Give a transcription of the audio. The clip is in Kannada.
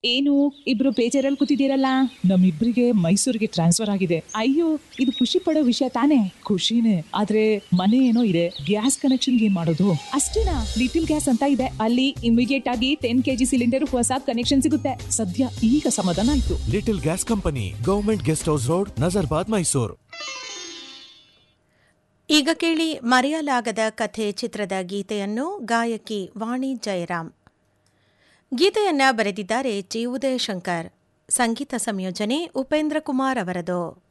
ಏನು ಇಬ್ರು ಬೇಜಾರಲ್ಲಿ ಕೂತಿದ್ದೀರಲ್ಲ ನಮ್ಮಿಬ್ರಿಗೆ ಮೈಸೂರಿಗೆ ಟ್ರಾನ್ಸ್ಫರ್ ಆಗಿದೆ ಅಯ್ಯೋ ಇದು ಖುಷಿ ಪಡೋ ವಿಷಯ ತಾನೇ ಖುಷಿನೇ ಆದ್ರೆ ಮನೆ ಏನೋ ಇದೆ ಗ್ಯಾಸ್ ಕನೆಕ್ಷನ್ ಏನ್ ಮಾಡೋದು ಅಷ್ಟೇನಾ ಲಿಟಿಲ್ ಗ್ಯಾಸ್ ಅಂತ ಇದೆ ಅಲ್ಲಿ ಇಮಿಡಿಯೇಟ್ ಆಗಿ ಟೆನ್ ಕೆಜಿ ಸಿಲಿಂಡರ್ ಹೊಸ ಕನೆಕ್ಷನ್ ಸಿಗುತ್ತೆ ಸದ್ಯ ಈಗ ಸಮಾಧಾನ ಆಯ್ತು little gas company government guest house road Nazarbad Mysuru ಈಗ ಕೇಳಿ ಮರೆಯಲಾಗದ ಕಥೆ ಚಿತ್ರದ ಗೀತೆಯನ್ನು ಗಾಯಕಿ ವಾಣಿ ಜಯರಾಮ್ ಗೀತೆಯನ್ನ ಬರೆದಿದ್ದಾರೆ ಜಿ ಉದಯಶಂಕರ್ ಸಂಗೀತ ಸಂಯೋಜನೆ ಉಪೇಂದ್ರ ಕುಮಾರ್ ಅವರದು